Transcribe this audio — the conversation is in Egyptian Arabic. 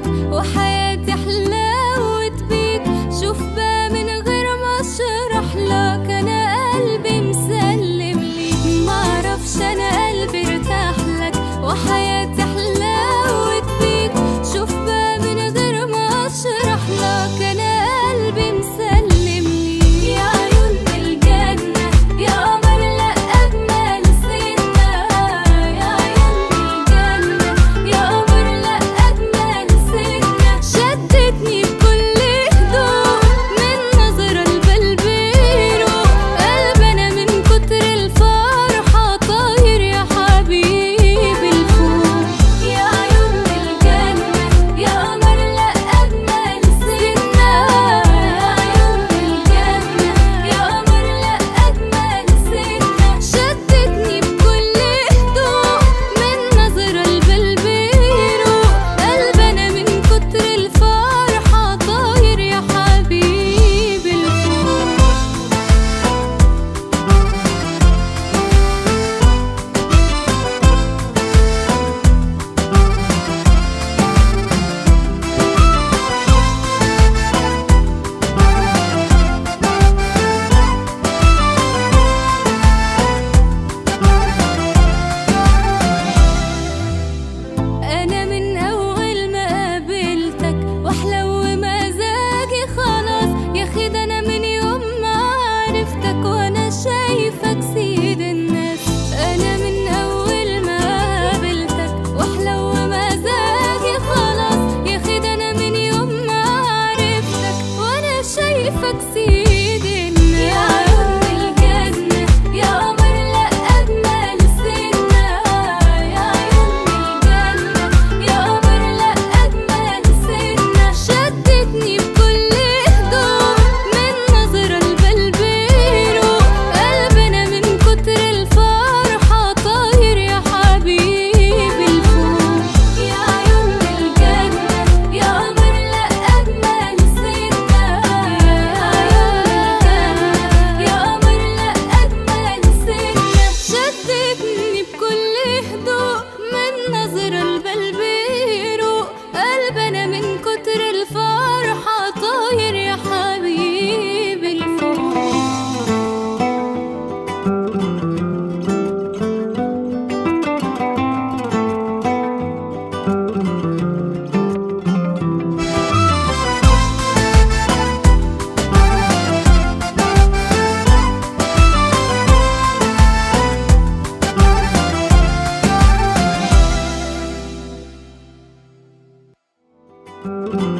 لك وحياتي حلاوة بيك شوف بقى من غير ما اشرح لك انا قلبي مسلم ليك معرفش انا قلبي ارتاح لك وحياتي حلاوة بيك شوف بقى من غير ما اشرح لك انا قلبي مسلم ليك يا عيون الجنة يا قمر لا اجمل سنة يا عيون الجنة يا قمر لا اجمل سنة شدتني بكل هدوء من نظرة البلبيرو قلب انا من كتر الفرحة طاير يا حبيبي الفوق يا عيون الجنة يا قمر لا أجمل سنة يا عيون الجنة يا قمر لا أجمل سنة شدتني بكل هدوء من نظرة البلبيرو قلب أنا من كتر الفرحة طاير يا حبيبي الفوق انا من اول ما قابلتك واحلى ومزاجي خلاص يا اخي ده انا من يوم ما عرفتك وانا شايفك سيد الناس انا من اول ما قابلتك واحلى ومزاجي خلاص يا اخي ده انا من يوم ما عرفتك وانا شايفك سيد الناس يا عيون الجنة يا قمر لا أجمل سنة يا عيون الجنة يا قمر لا أجمل سنة شدتني بكل هدوء من نظرة البلبيرو قلب أنا من كتر الفرحة طاير يا حبيبي الفوق يا عيون الجنة يا قمر لا أجمل سنة يا عيون الجنة يا قمر لا أجمل سنة شدتني بكل هدوء من نظرة البلبيرو قلب أنا من كتر الفرحة طاير يا حبيبي الفوق thank you